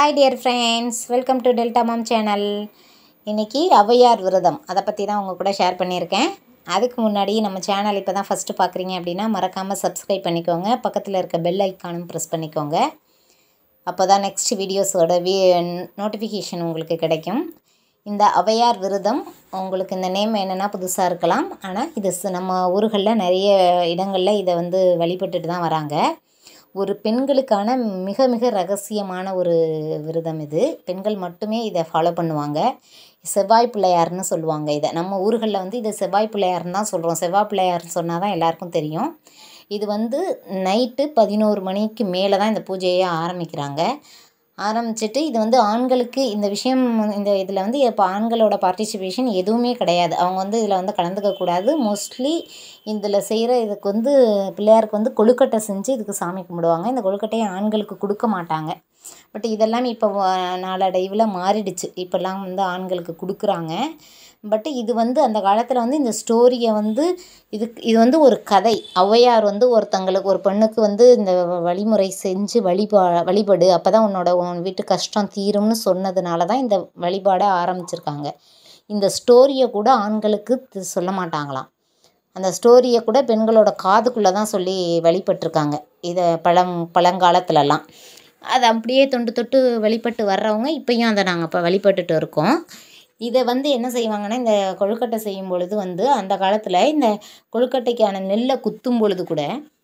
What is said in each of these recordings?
Hi dear friends welcome to delta mom channel இன்றைக்கி ஔவையார் விரதம் அதை பற்றி தான் உங்கள் கூட ஷேர் பண்ணியிருக்கேன் அதுக்கு முன்னாடி நம்ம சேனல் இப்போ தான் ஃபஸ்ட்டு பார்க்குறீங்க அப்படின்னா மறக்காமல் சப்ஸ்கிரைப் பண்ணிக்கோங்க பக்கத்தில் இருக்க பெல் ஐக்கானும் ப்ரெஸ் பண்ணிக்கோங்க அப்போ தான் நெக்ஸ்ட் வீடியோஸோட வீ நோட்டிஃபிகேஷன் உங்களுக்கு கிடைக்கும் இந்த ஔவையார் விரதம் உங்களுக்கு இந்த நேம் என்னென்னா புதுசாக இருக்கலாம் ஆனால் இது ச- நம்ம ஊர்களில் நிறைய இடங்களில் இதை வந்து வழிபட்டுட்டு தான் வராங்க ஒரு பெண்களுக்கான மிக மிக ரகசியமான ஒரு விரதம் இது பெண்கள் மட்டுமே இதை ஃபாலோ பண்ணுவாங்க செவ்வாய் பிள்ளையார்னு சொல்லுவாங்க இதை நம்ம ஊர்களில் வந்து இதை செவ்வாய் பிள்ளையார்னு தான் சொல்கிறோம் செவ்வாய் பிள்ளையார்னு சொன்னால் தான் எல்லாருக்கும் தெரியும் இது வந்து நைட்டு பதினோரு மணிக்கு மேலே தான் இந்த பூஜையை ஆரம்பிக்கிறாங்க ஆரம்பிச்சிட்டு இது வந்து ஆண்களுக்கு இந்த விஷயம் இந்த இதில் வந்து இப்போ ஆண்களோட பார்ட்டிசிபேஷன் எதுவுமே கிடையாது அவங்க வந்து இதில் வந்து கலந்துக்க கூடாது மோஸ்ட்லி இதில் செய்கிற இதுக்கு வந்து பிள்ளையாருக்கு வந்து கொழுக்கட்டை செஞ்சு இதுக்கு சாமி கும்பிடுவாங்க இந்த கொழுக்கட்டையை ஆண்களுக்கு கொடுக்க மாட்டாங்க பட் இதெல்லாம் இப்போ நாளடைவில் மாறிடுச்சு இப்போல்லாம் வந்து ஆண்களுக்கு கொடுக்குறாங்க பட் இது வந்து அந்த காலத்தில் வந்து இந்த ஸ்டோரியை வந்து இதுக்கு இது வந்து ஒரு கதை ஔவையார் வந்து ஒருத்தங்களுக்கு ஒரு பெண்ணுக்கு வந்து இந்த வழிமுறை செஞ்சு வழிபா வழிபடு அப்போ தான் உன்னோட உன் வீட்டு கஷ்டம் தீரும்னு சொன்னதுனால தான் இந்த வழிபாடை ஆரம்பிச்சிருக்காங்க இந்த ஸ்டோரியை கூட ஆண்களுக்கு தி- சொல்ல மாட்டாங்களாம் அந்த ஸ்டோரியை கூட பெண்களோட காதுக்குள்ளே தான் சொல்லி வழிபட்டிருக்காங்க இதை பழங் பழங்காலத்துலலாம் அதை அப்படியே தொண்டு தொட்டு வழிபட்டு வர்றவங்க இப்பயும் அதை நாங்கள் இப்போ வழிபட்டுட்டு இருக்கோம் இதை வந்து என்ன செய்வாங்கன்னா இந்த கொழுக்கட்டை செய்யும் பொழுது வந்து அந்த காலத்தில் இந்த கொழுக்கட்டைக்கான நெல்லை குத்தும் பொழுது கூட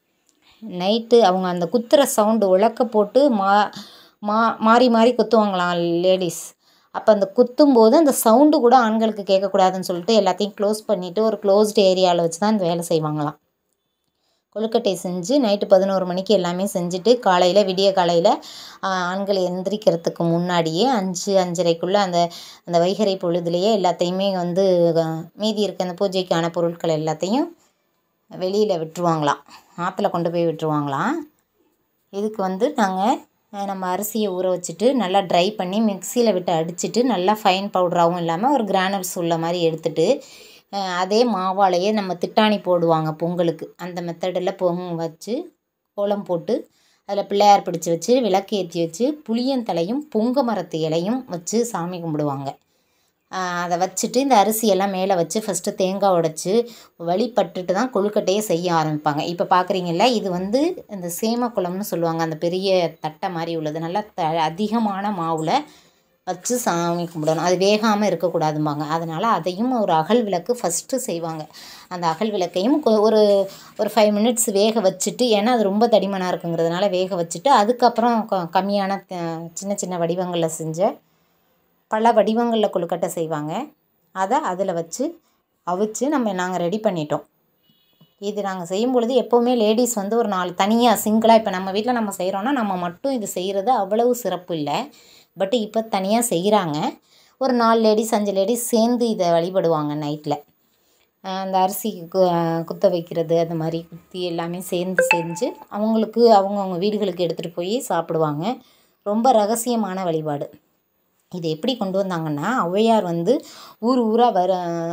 நைட்டு அவங்க அந்த குத்துற சவுண்டு உலக்க போட்டு மா மா மாறி மாறி குத்துவாங்களாம் லேடிஸ் அப்போ அந்த குத்தும்போது அந்த சவுண்டு கூட ஆண்களுக்கு கேட்கக்கூடாதுன்னு சொல்லிட்டு எல்லாத்தையும் க்ளோஸ் பண்ணிவிட்டு ஒரு க்ளோஸ்டு ஏரியாவில் வச்சு தான் இந்த வேலை செய்வாங்களாம் கொழுக்கட்டை செஞ்சு நைட்டு பதினோரு மணிக்கு எல்லாமே செஞ்சுட்டு காலையில் விடிய காலையில் ஆண்கள் எந்திரிக்கிறதுக்கு முன்னாடியே அஞ்சு அஞ்சரைக்குள்ளே அந்த அந்த வைகறை பொழுதுலேயே எல்லாத்தையுமே வந்து அஹ், மீதி இருக்க அந்த பூஜைக்கான பொருட்கள் எல்லாத்தையும் வெளியில் விட்டுருவாங்களாம் ஆற்றுல கொண்டு போய் விட்டுருவாங்களாம் இதுக்கு வந்து நாங்கள் நம்ம அரிசியை ஊற வச்சுட்டு நல்லா ட்ரை பண்ணி மிக்சியில் விட்டு அடிச்சிட்டு நல்லா ஃபைன் பவுடராகவும் இல்லாமல் ஒரு கிரானல்ஸ் உள்ள மாதிரி எடுத்துட்டு அஹ், அதே மாவாலேயே நம்ம திட்டாணி போடுவாங்க பொங்கலுக்கு அந்த மெத்தடில் பொங் வச்சு கோலம் போட்டு அதில் பிள்ளையார் பிடிச்சி வச்சு விளக்கு ஏற்றி வச்சு புளியந்தலையும் பொங்க மரத்து இலையும் வச்சு சாமி கும்பிடுவாங்க ஆஹ் அதை வச்சுட்டு இந்த அரிசியெல்லாம் மேலே வச்சு ஃபஸ்ட்டு தேங்காய் உடைச்சி வழிபட்டுட்டு தான் கொழுக்கட்டையே செய்ய ஆரம்பிப்பாங்க இப்போ பார்க்குறீங்கல்ல இது வந்து இந்த சேமக்குளம்னு சொல்லுவாங்க அந்த பெரிய தட்டை மாதிரி உள்ளது நல்லா த அதிகமான மாவில் வச்சு சாமி கும்பிடணும் அது வேகாமல் இருக்கக்கூடாதும்பாங்க அதனால் அதையும் ஒரு அகல் விளக்கு ஃபஸ்ட்டு செய்வாங்க அந்த அகல் விளக்கையும் கொ- ஒரு ஒரு ஃபைவ் மினிட்ஸ் வேக வச்சுட்டு ஏன்னா அது ரொம்ப தடிமனாக இருக்குங்கிறதுனால வேக வச்சுட்டு அதுக்கப்புறம் க- கம்மியான த- சின்ன சின்ன வடிவங்களில் செஞ்ச பல வடிவங்களில் கொழுக்கட்டை செய்வாங்க அதை அதில் வச்சு அவிச்சு நம்ம நாங்கள் ரெடி பண்ணிட்டோம் இது நாங்கள் செய்யும் பொழுது எப்போவுமே லேடிஸ் வந்து ஒரு நாலு தனியாக சிங்கிளாக இப்போ நம்ம வீட்டில் நம்ம செய்கிறோன்னா நம்ம மட்டும் இது செய்கிறது அவ்வளவு சிறப்பு இல்லை பட் இப்போ தனியாக செய்கிறாங்க ஒரு நாலு லேடிஸ் அஞ்சு லேடிஸ் சேர்ந்து இதை வழிபடுவாங்க நைட்டில் அந்த அரிசி கு- குத்த வைக்கிறது அந்த மாதிரி குத்தி எல்லாமே சேர்ந்து செஞ்சு அவங்களுக்கு அவங்கவுங்க வீடுகளுக்கு எடுத்துகிட்டு போய் சாப்பிடுவாங்க ரொம்ப ரகசியமான வழிபாடு இது எப்படி கொண்டு வந்தாங்கன்னா ஔவையார் வந்து ஊர் ஊராக வர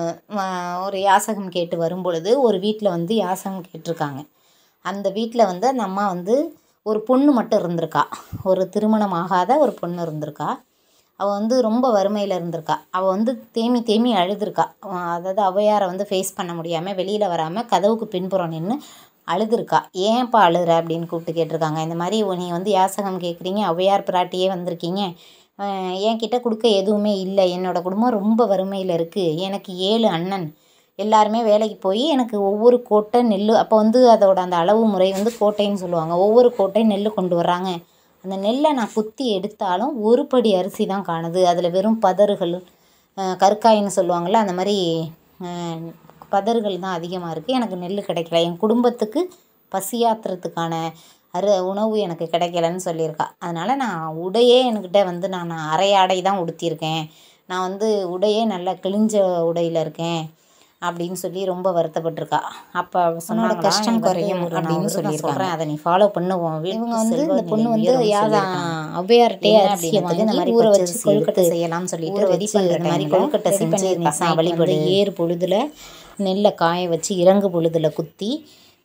வ- ஒரு யாசகம் கேட்டு வரும்பொழுது ஒரு வீட்டில் வந்து யாசகம் கேட்டிருக்காங்க அந்த வீட்டில் வந்து அந்த அம்மா வந்து ஒரு பொண்ணு மட்டும் இருந்திருக்கா ஒரு திருமணம் ஆகாத ஒரு பொண்ணு இருந்திருக்கா அவள் வந்து ரொம்ப வறுமையில் இருந்திருக்கா அவள் வந்து தேமி தேமி அழுதுருக்கா அவ- அதாவது ஔவையாரை வந்து ஃபேஸ் பண்ண முடியாமல் வெளியில் வராமல் கதவுக்கு பின்புறம் நின்று அழுதுருக்கா ஏன்ப்பா அழுற அப்படின்னு கூப்பிட்டு கேட்டிருக்காங்க இந்த மாதிரி நீ வந்து யாசகம் கேட்குறீங்க ஔவையார் பிராட்டியே வந்திருக்கீங்க அஹ் என்கிட்ட கொடுக்க எதுவுமே இல்லை என்னோட குடும்பம் ரொம்ப வறுமையில் இருக்குது எனக்கு ஏழு அண்ணன் எல்லாருமே வேலைக்கு போய் எனக்கு ஒவ்வொரு கோட்டை நெல் அப்போ வந்து அதோட அந்த அளவு முறை வந்து கோட்டைன்னு சொல்லுவாங்க ஒவ்வொரு கோட்டை நெல் கொண்டு வர்றாங்க அந்த நெல்லை நான் குத்தி எடுத்தாலும் ஒரு படி அரிசி தான் காணுது அதில் வெறும் பதறுகள் அஹ் கற்காயின்னு சொல்லுவாங்கள்ல அந்த மாதிரி அஹ் பதறுகள் தான் அதிகமாக இருக்குது எனக்கு நெல் கிடைக்கல என் குடும்பத்துக்கு பசியாத்துறதுக்கான அரு உணவு எனக்கு கிடைக்கலன்னு சொல்லியிருக்கா அதனால் நான் உடையே என்கிட்ட வந்து நான் அரை ஆடை தான் உடுத்தியிருக்கேன் நான் வந்து உடையே நல்லா கிழிஞ்ச உடையில் இருக்கேன் அப்படின்னு சொல்லி ரொம்ப வருத்தப்பட்டிருக்கா அப்போ உன்னோட கஷ்டம் குறையும் அப்படின்னு சொல்லியிருக்காங்க அதை நீ ஃபாலோ பண்ணுவோம் இவங்க வந்து இந்த பொண்ணு வந்து யாதா ஔவையார்ட்டே அரிசியை வாங்கி இந்த மாதிரி ஊற வச்சு கொழுக்கட்டை செய்யலாம்னு சொல்லிட்டு ரெடி பண்ணுற மாதிரி கொழுக்கட்டை செஞ்சு பசங்க வழிபடு ஏறு பொழுதுல நெல்லை காய வச்சு இறங்கு பொழுதுல குத்தி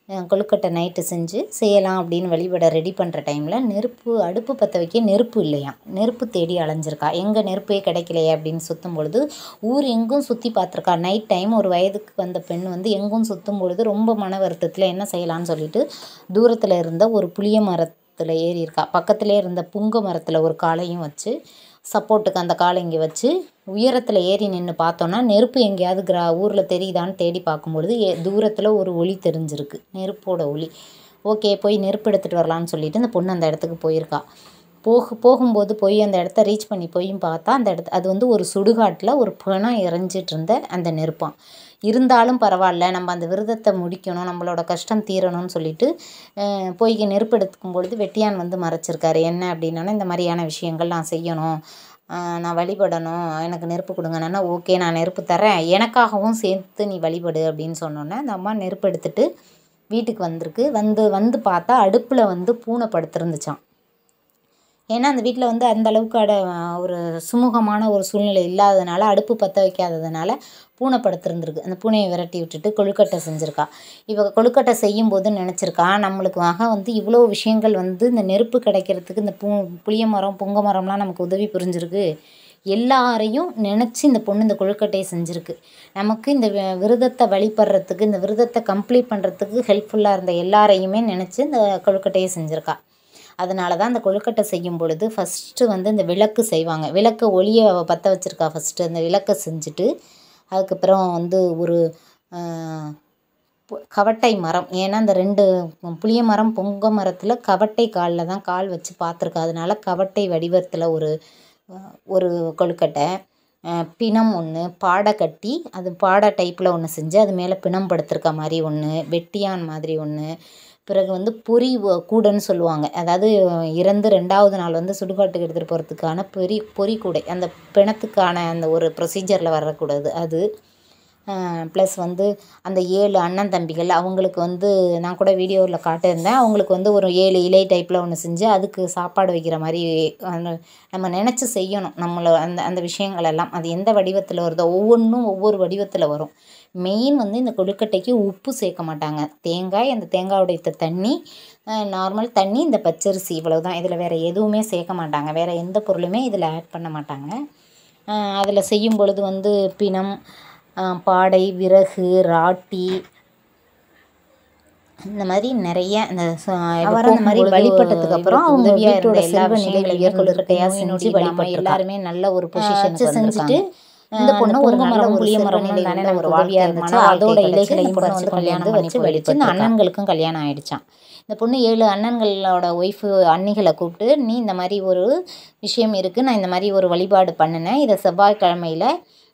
அஹ், கொழுக்கட்டை நைட்டு செஞ்சு செய்யலாம் அப்படின்னு வழிபட ரெடி பண்ணுற டைமில் நெருப்பு அடுப்பு பற்ற வைக்க நெருப்பு இல்லையாம் நெருப்பு தேடி அலைஞ்சிருக்கா எங்கே நெருப்பே கிடைக்கலையே அப்படின்னு சுற்றும் பொழுது ஊர் எங்கும் சுற்றி பார்த்துருக்கா நைட் டைம் ஒரு வயதுக்கு வந்த பெண் வந்து எங்கும் சுற்றும் பொழுது ரொம்ப மன வருத்தத்தில் என்ன செய்யலாம்னு சொல்லிட்டு தூரத்தில் இருந்த ஒரு புளிய மரத்தில் ஏறி இருக்கா பக்கத்திலே இருந்த புங்க மரத்தில் ஒரு காலையும் வச்சு சப்போர்ட்டுக்கு அந்த காலை இங்கே வச்சு உயரத்தில் ஏறி நின்று பார்த்தோன்னா நெருப்பு எங்கேயாவது கிரா ஊரில் தெரியுதான்னு தேடி பார்க்கும்பொழுது எ தூரத்தில் ஒரு ஒளி தெரிஞ்சிருக்கு நெருப்போட ஒளி ஓகே போய் நெருப்பு எடுத்துகிட்டு வரலான்னு சொல்லிட்டு இந்த பொண்ணு அந்த இடத்துக்கு போயிருக்கா போக போகும்போது போய் அந்த இடத்த ரீச் பண்ணி போயும் பார்த்தா அந்த இடத்து அது வந்து ஒரு சுடுகாட்டில் ஒரு பிணம் இறஞ்சிட்டு இருந்த அந்த நெருப்பாம் இருந்தாலும் பரவாயில்ல நம்ம அந்த விரதத்தை முடிக்கணும் நம்மளோட கஷ்டம் தீரணும்னு சொல்லிட்டு அஹ், போய் நெருப்பு எடுக்கும் பொழுது வெட்டியான் வந்து மறைச்சிருக்காரு என்ன அப்படின்னா இந்த மாதிரியான விஷயங்கள் நான் செய்யணும் அஹ், நான் வழிபடணும் எனக்கு நெருப்பு கொடுங்கன்னா ஓகே நான் நெருப்பு தரேன் எனக்காகவும் சேர்த்து நீ வழிபடு அப்படின்னு சொன்னோன்னே அந்த அம்மா நெருப்பு எடுத்துட்டு வீட்டுக்கு வந்திருக்கு வந்து வந்து பார்த்தா அடுப்பில் வந்து பூனை படுத்திருந்துச்சாம் ஏன்னா அந்த வீட்டில் வந்து அந்த அளவுக்கு அட ஒரு சுமூகமான ஒரு சூழ்நிலை இல்லாததுனால அடுப்பு பற்ற வைக்காததுனால பூனை படுத்திருந்திருக்கு அந்த பூனையை விரட்டி விட்டுட்டு கொழுக்கட்டை செஞ்சுருக்கா இவ கொழுக்கட்டை செய்யும்போது நினச்சிருக்கா நம்மளுக்காக வந்து இவ்வளோ விஷயங்கள் வந்து இந்த நெருப்பு கிடைக்கிறதுக்கு இந்த பூ புளிய மரம் புங்க மரம்லாம் நமக்கு உதவி புரிஞ்சிருக்கு எல்லாரையும் நினச்சி இந்த பொண்ணு இந்த கொழுக்கட்டையை செஞ்சுருக்கு நமக்கு இந்த வி- விரதத்தை வழிபடுறதுக்கு இந்த விரதத்தை கம்ப்ளீட் பண்ணுறதுக்கு ஹெல்ப்ஃபுல்லாக இருந்த எல்லாரையுமே நினச்சி இந்த கொழுக்கட்டையை செஞ்சுருக்கா அதனால தான் அந்த கொழுக்கட்டை செய்யும் பொழுது ஃபஸ்ட்டு வந்து இந்த விளக்கு செய்வாங்க விளக்கு ஒளியை பற்ற வச்சுருக்கா ஃபஸ்ட்டு அந்த விளக்கை செஞ்சுட்டு அதுக்கப்புறம் வந்து ஒரு ஆஹ், பு- கவட்டை மரம் ஏன்னா அந்த ரெண்டு புளிய மரம் பொங்க மரத்தில் கவட்டை காலில் தான் கால் வச்சு பார்த்துருக்கா அதனால கவட்டை வடிவத்தில் ஒரு அஹ், ஒரு கொழுக்கட்டை அஹ், பிணம் ஒன்று பாடை கட்டி அது பாடை டைப்பில் ஒன்று செஞ்சு அது மேலே பிணம் படுத்திருக்க மாதிரி ஒன்று வெட்டியான் மாதிரி ஒன்று பிறகு வந்து பொறி வ- கூடைன்னு சொல்லுவாங்க அதாவது இறந்து ரெண்டாவது நாள் வந்து சுடுகாட்டுக்கு எடுத்துகிட்டு போகிறதுக்கான பொறி பொறி கூடை அந்த பிணத்துக்கான அந்த ஒரு ப்ரொசீஜரில் வரக்கூடாது அது ப்ளஸ் வந்து அந்த ஏழு அண்ணன் தம்பிகள் அவங்களுக்கு வந்து நான் கூட வீடியோவில் காட்டியிருந்தேன் அவங்களுக்கு வந்து ஒரு ஏழு இலை டைப்பில் ஒன்று செஞ்சு அதுக்கு சாப்பாடு வைக்கிற மாதிரி அந்த நம்ம நினச்சி செய்யணும் நம்மளை அந்த அந்த விஷயங்கள் எல்லாம் அது எந்த வடிவத்தில் வருதோ ஒவ்வொன்றும் ஒவ்வொரு வடிவத்தில் வரும் மெயின் வந்து இந்த கொழுக்கட்டைக்கு உப்பு சேர்க்க மாட்டாங்க தேங்காய் அந்த தேங்காய் உடைத்த தண்ணி நார்மல் தண்ணி இந்த பச்சரிசி இவ்வளவு தான் இதில் வேறு எதுவுமே சேர்க்க மாட்டாங்க வேறு எந்த பொருளுமே இதில் ஆட் பண்ண மாட்டாங்க அதில் செய்யும் பொழுது வந்து பிணம் அஹ் பாடை விறகு ராட்டி இந்த மாதிரி நிறைய இந்த ச- இப்ப அவர் அந்த மாதிரி போகும்பொழுது வழிபட்டதுக்கு அப்புறம் இவருக்கு அவங்க உதவியா இருந்த வீட்டோட எல்லா செல்வ விஷயங்களையும் நிலைகளையும் கொழுக்கட்டையா நோய் செஞ்சு நொடி இல்லாம வழிபட்டிருக்கா எல்லாருமே நல்ல ஒரு ஆஹ் பொசிஷனுக்கு செஞ்சுட்டு இந்த பொண்ணு ஒரு நல்ல மரம் ஒரு புளிய செல்வ மரம் நிலையில தானே உள்ள நமக்கு ஒரு உதவியா வாழ்க்கையா இருந்துச்சு இருந்துச்சு அதோட அதோட இலைகளையும் இலைகளையும் பறிச்சு பறிச்சு கொண்டு கல்யாணம் வந்து பண்ணி வச்சு வச்சு இந்த வழிபட்டிருக்கா. அண்ணன்களுக்கும் கல்யாணம் ஆயிடுச்சான் இந்த பொண்ணு ஏழு அண்ணன்களோட ஒய்ஃபு அண்ணிகளை கூப்பிட்டு நீ இந்த மாதிரி ஒரு விஷயம் இருக்குது நான் இந்த மாதிரி ஒரு வழிபாடு பண்ணினேன் இதை செவ்வாய்க்கிழமையில்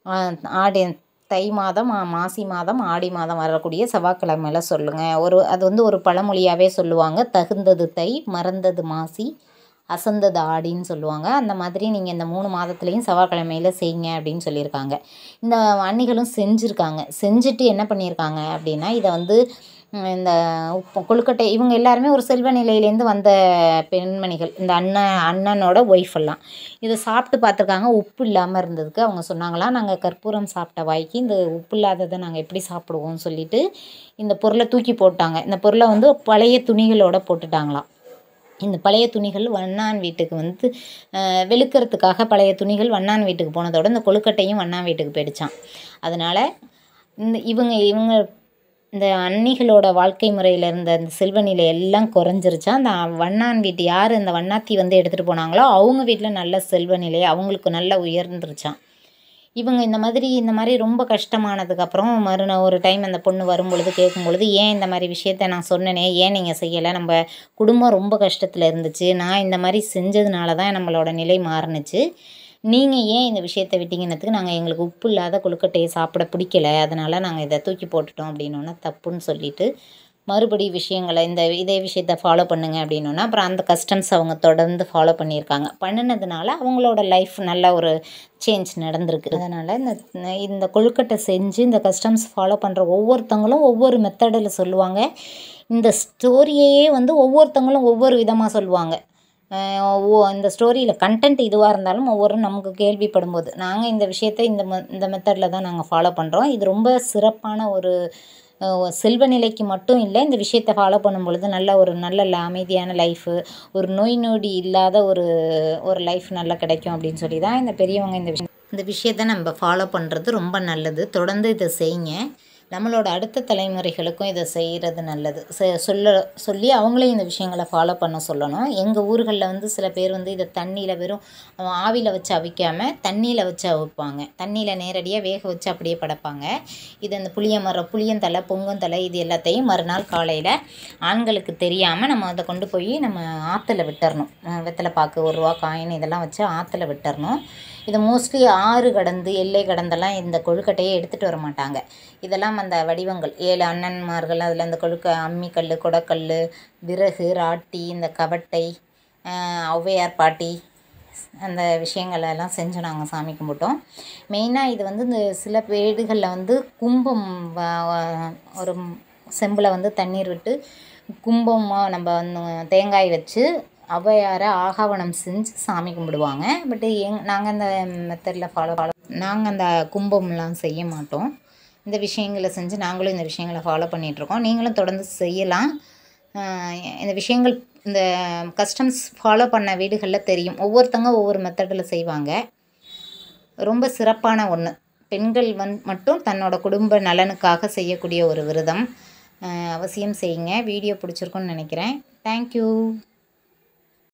ஆடி தை மாதம் ஆ, மாசி மாதம் ஆடி மாதம் வரக்கூடிய செவ்வாய்க்கிழமையில சொல்லுங்கள் ஒரு அது வந்து ஒரு பழமொழியாகவே சொல்லுவாங்க தகுந்தது தை மறந்தது மாசி அசந்தது ஆடின்னு சொல்லுவாங்க அந்த மாதிரி நீங்கள் இந்த மூணு மாதத்துலேயும் செவ்வாய்க்கிழமையில செய்யுங்க அப்படின்னு சொல்லியிருக்காங்க இந்த அன்னிகளும் செஞ்சுருக்காங்க செஞ்சுட்டு என்ன பண்ணியிருக்காங்க அப்படின்னா இதை வந்து ம், இந்த உப்பு கொழுக்கட்டை இவங்க எல்லாருமே ஒரு செல்வ நிலையிலேருந்து வந்த பெண்மணிகள் இந்த அண்ணன் அண்ணனோட ஒய்ஃப் எல்லாம் இதை சாப்பிட்டு பார்த்துருக்காங்க உப்பு இல்லாமல் இருந்ததுக்கு அவங்க சொன்னாங்களாம் நாங்கள் கற்பூரம் சாப்பிட்ட வாய்க்கு இந்த உப்பு இல்லாததை நாங்கள் எப்படி சாப்பிடுவோம்னு சொல்லிட்டு இந்த பொருளை தூக்கி போட்டாங்க இந்த பொருளை வந்து பழைய துணிகளோட போட்டுட்டாங்களாம் இந்த பழைய துணிகள் வண்ணான் வீட்டுக்கு வந்து அஹ், வெளுக்கறதுக்காக பழைய துணிகள் வண்ணான் வீட்டுக்கு போனதோட இந்த கொழுக்கட்டையும் வண்ணான் வீட்டுக்கு போயிடுச்சான் அதனால் இந்த இவங்க இவங்க இந்த அன்னிகளோட வாழ்க்கை முறையில் இருந்த அந்த செல்வ நிலை எல்லாம் குறைஞ்சிருச்சா அந்த வண்ணான் வீட்டு யார் இந்த வண்ணாத்தி வந்து எடுத்துகிட்டு போனாங்களோ அவங்க வீட்டில் நல்ல செல்வ நிலை அவங்களுக்கு நல்ல உயர்ந்துருச்சான் இவங்க இந்த மாதிரி இந்த மாதிரி ரொம்ப கஷ்டமானதுக்கப்புறம் மறுநா ஒரு டைம் அந்த பொண்ணு வரும்பொழுது கேட்கும் பொழுது ஏன் இந்த மாதிரி விஷயத்த நான் சொன்னனே ஏன் நீங்கள் செய்யலை நம்ம குடும்பம் ரொம்ப கஷ்டத்தில் இருந்துச்சு நான் இந்த மாதிரி செஞ்சதுனால தான் நம்மளோட நிலை மாறுனுச்சு நீங்கள் ஏன் இந்த விஷயத்தை விட்டீங்கன்னதுக்கு நாங்கள் எங்களுக்கு உப்பு இல்லாத கொழுக்கட்டையை சாப்பிட பிடிக்கல அதனால் நாங்கள் இதை தூக்கி போட்டுட்டோம் அப்படின்னோன்னா தப்புன்னு சொல்லிட்டு மறுபடி விஷயங்களை இந்த இதே விஷயத்தை ஃபாலோ பண்ணுங்க அப்படின்னோன்னா அப்புறம் அந்த கஸ்டம்ஸ் அவங்க தொடர்ந்து ஃபாலோ பண்ணியிருக்காங்க பண்ணினதுனால அவங்களோட லைஃப் நல்ல ஒரு சேஞ்ச் நடந்திருக்கு அதனால் இந்த இந்த கொழுக்கட்டை செஞ்சு இந்த கஸ்டம்ஸ் ஃபாலோ பண்ணுற ஒவ்வொருத்தவங்களும் ஒவ்வொரு மெத்தடில் சொல்லுவாங்க இந்த ஸ்டோரியையே வந்து ஒவ்வொருத்தவங்களும் ஒவ்வொரு விதமாக சொல்லுவாங்க அஹ் ஓ இந்த ஸ்டோரியில் கண்டென்ட் இதுவாக இருந்தாலும் ஒவ்வொரு நமக்கு கேள்விப்படும்போது நாங்கள் இந்த விஷயத்தை இந்த ம இந்த மெத்தடில் தான் நாங்கள் ஃபாலோ பண்ணுறோம் இது ரொம்ப சிறப்பான ஒரு அஹ் செல்வ நிலைக்கு மட்டும் இல்லை இந்த விஷயத்தை ஃபாலோ பண்ணும் பொழுது நல்ல ஒரு நல்ல ல- அமைதியான லைஃபு ஒரு நோய் நொடி இல்லாத ஒரு ஒரு லைஃப் நல்லா கிடைக்கும் அப்படின்னு சொல்லி தான் இந்த பெரியவங்க இந்த விஷயம் இந்த விஷயத்தை நம்ம ஃபாலோ பண்ணுறது ரொம்ப நல்லது தொடர்ந்து இதை செய்யுங்க நம்மளோட அடுத்த தலைமுறைகளுக்கும் இதை செய்கிறது நல்லது செ- சொல்ல சொல்லி அவங்களையும் இந்த விஷயங்களை ஃபாலோ பண்ண சொல்லணும் எங்கள் ஊர்களில் வந்து சில பேர் வந்து இதை தண்ணியில் வெறும் ஆவியில் வச்சு அவிக்காம தண்ணியில் வச்சு அவிப்பாங்க தண்ணியில் நேரடியாக வேக வச்சு அப்படியே படைப்பாங்க இது அந்த புளிய மரம் புளியந்தலை பொங்கந்தலை இது எல்லாத்தையும் மறுநாள் காலையில் ஆண்களுக்கு தெரியாமல் நம்ம அதை கொண்டு போய் நம்ம ஆற்றுல விட்டுறணும் அஹ் வெத்தலை பாக்கு ஒரு ரூபா காயின் இதெல்லாம் வச்சு ஆற்றுல விட்டுறணும் இது மோஸ்ட்லி ஆறு கடந்து எல்லை கடந்தெல்லாம் இந்த கொழுக்கட்டையை எடுத்துகிட்டு வர மாட்டாங்க இதெல்லாம் அந்த வடிவங்கள் ஏழு அண்ணன்மார்கள் அதில் அந்த கொழுக்க அம்மிக்கல் குடக்கல் விறகு ராட்டி இந்த கவட்டை அஹ் ஔவையார் பாட்டி அந்த விஷயங்களை எல்லாம் செஞ்சு நாங்கள் சாமி கும்பிட்டோம் மெயினாக இது வந்து இந்த சில வீடுகளில் வந்து கும்பம் வ- வ- ஒரு செம்பில் வந்து தண்ணீர் விட்டு கும்பமாக நம்ம வந்து தேங்காய் வச்சு ஔவையாரை ஆகாவனம் செஞ்சு சாமி கும்பிடுவாங்க பட் எங் நாங்கள் அந்த மெத்தடில் ஃபாலோ ஃபாலோ நாங்கள் அந்த கும்பம்லாம் செய்ய மாட்டோம் இந்த விஷயங்களை செஞ்சு நாங்களும் இந்த விஷயங்களை ஃபாலோ பண்ணிகிட்ருக்கோம் நீங்களும் தொடர்ந்து செய்யலாம் ஆஹ் இந்த விஷயங்கள் இந்த கஸ்டம்ஸ் ஃபாலோ பண்ண வீடுகளில் தெரியும் ஒவ்வொருத்தங்க ஒவ்வொரு மெத்தடில் செய்வாங்க ரொம்ப சிறப்பான ஒன்று பெண்கள் வந் மட்டும் தன்னோட குடும்ப நலனுக்காக செய்யக்கூடிய ஒரு விரதம் ஆஹ் அவசியம் செய்யுங்க வீடியோ பிடிச்சிருக்குன்னு நினைக்கிறேன் தேங்க்யூ